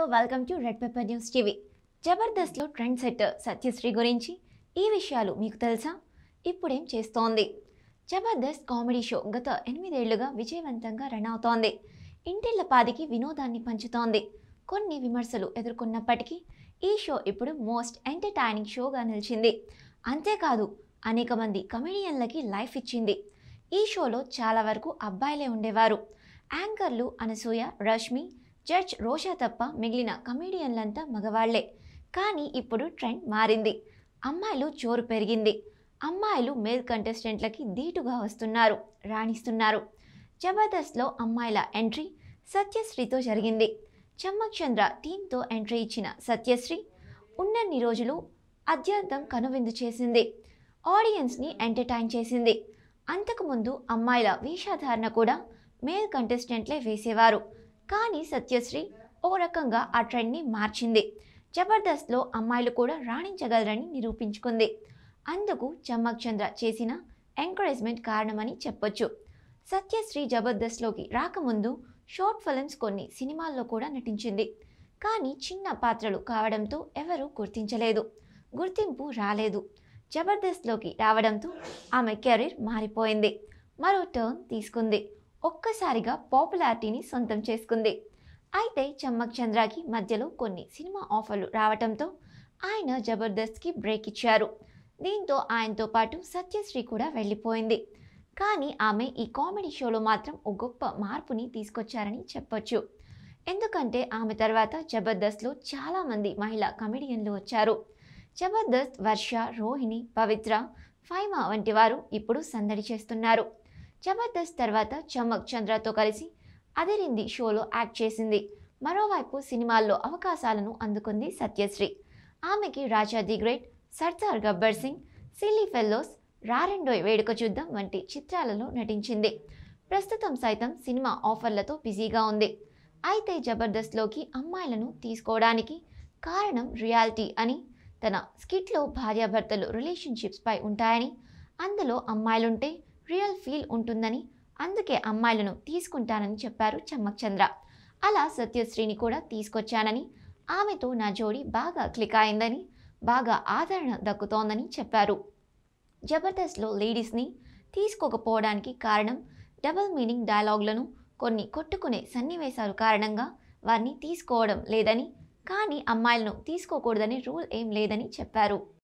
welcome to red pepper news TV జబర్దస్త్లో trendsetter Satyasri గురించి ఈ విషయాలు మీకు తెలుసా ఇప్పుడేం చేస్తోంది జబర్దస్త్ కామెడీ షో గత ఎనిమిదేళ్లుగా విజయవంతంగా రన్ అవుతోంది ఇంటిళ్లపాదికి వినోదాన్ని పంచుతోంది కొన్ని విమర్శలు ఎదుర్కొన్నప్పటికీ ఈ షో ఇప్పుడు మోస్ట్ ఎంటర్టైనింగ్ షోగా నిలిచింది అంతేకాదు అనేక మంది కమెడియన్లకి లైఫ్ ఇచ్చింది ఈ షోలో చాలా వరకు అబ్బాయిలే ఉండేవారు యాంకర్లు అనసూయ రష్మి జడ్జ్ రోషా తప్ప మిగిలిన కమీడియన్లంతా మగవాళ్లే కానీ ఇప్పుడు ట్రెండ్ మారింది అమ్మాయిలు జోరు పెరిగింది అమ్మాయిలు మేల్ కంటెస్టెంట్లకి ధీటుగా వస్తున్నారు రాణిస్తున్నారు జబర్దస్త్లో అమ్మాయిల ఎంట్రీ సత్యశ్రీతో జరిగింది చమ్మక్ చంద్ర టీంతో ఎంట్రీ ఇచ్చిన సత్యశ్రీ ఉన్నన్ని రోజులు అత్యంతం కనువిందు చేసింది ఆడియన్స్ని ఎంటర్టైన్ చేసింది అంతకుముందు అమ్మాయిల వేషధారణ కూడా మేల్ కంటెస్టెంట్లే వేసేవారు కానీ సత్యశ్రీ ఓ రకంగా ఆ ట్రెండ్ని మార్చింది జబర్దస్త్లో అమ్మాయిలు కూడా రాణించగలరని నిరూపించుకుంది అందుకు చమ్మక్ చంద్ర చేసిన ఎంకరేజ్మెంట్ కారణమని చెప్పొచ్చు సత్యశ్రీ జబర్దస్త్లోకి రాకముందు షార్ట్ ఫిల్మ్స్ కొన్ని సినిమాల్లో కూడా నటించింది కానీ చిన్న పాత్రలు కావడంతో ఎవరూ గుర్తించలేదు గుర్తింపు రాలేదు జబర్దస్త్లోకి రావడంతో ఆమె కెరీర్ మారిపోయింది మరో టర్న్ తీసుకుంది ఒక్కసారిగా పాపులారిటీని సొంతం చేసుకుంది అయితే చమ్మక్ చంద్రకి మధ్యలో కొన్ని సినిమా ఆఫర్లు రావడంతో ఆయన జబర్దస్త్కి బ్రేక్ ఇచ్చారు దీంతో ఆయనతో పాటు సత్యశ్రీ కూడా వెళ్ళిపోయింది కానీ ఆమె ఈ కామెడీ షోలో మాత్రం ఓ గొప్ప మార్పుని తీసుకొచ్చారని చెప్పొచ్చు ఎందుకంటే ఆమె తర్వాత జబర్దస్త్లో చాలామంది మహిళా కమెడియన్లు వచ్చారు జబర్దస్త్ వర్ష రోహిణి పవిత్ర ఫైమా వంటి వారు ఇప్పుడు సందడి చేస్తున్నారు జబర్దస్త్ తర్వాత చమ్మక్ చంద్రతో కలిసి అదిరింది షోలో యాక్ట్ చేసింది మరోవైపు సినిమాల్లో అవకాశాలను అందుకుంది సత్యశ్రీ ఆమెకి Raja the great Sardar Gabbar Singh silly fellows రారెండోయ్ వేడుక చూద్దాం వంటి చిత్రాలలో నటించింది ప్రస్తుతం సైతం సినిమా ఆఫర్లతో బిజీగా ఉంది అయితే జబర్దస్త్లోకి అమ్మాయిలను తీసుకోవడానికి కారణం రియాలిటీ అని తన స్కిట్లో భార్యాభర్తలు రిలేషన్షిప్స్పై ఉంటాయని అందులో అమ్మాయిలుంటే రియల్ ఫీల్ ఉంటుందని అందుకే అమ్మాయిలను తీసుకుంటానని చెప్పారు చమ్మక్ చంద్ర అలా సత్యశ్రీని కూడా తీసుకొచ్చానని ఆమెతో నా జోడి బాగా క్లిక్ అయిందని బాగా ఆదరణ దక్కుతోందని చెప్పారు జబర్దస్త్లో లేడీస్ని తీసుకోకపోవడానికి కారణం డబుల్ మీనింగ్ డైలాగ్లను కొన్ని కొట్టుకునే సన్నివేశాలు కారణంగా వారిని తీసుకోవడం లేదని కానీ అమ్మాయిలను తీసుకోకూడదని రూల్ ఏం లేదని చెప్పారు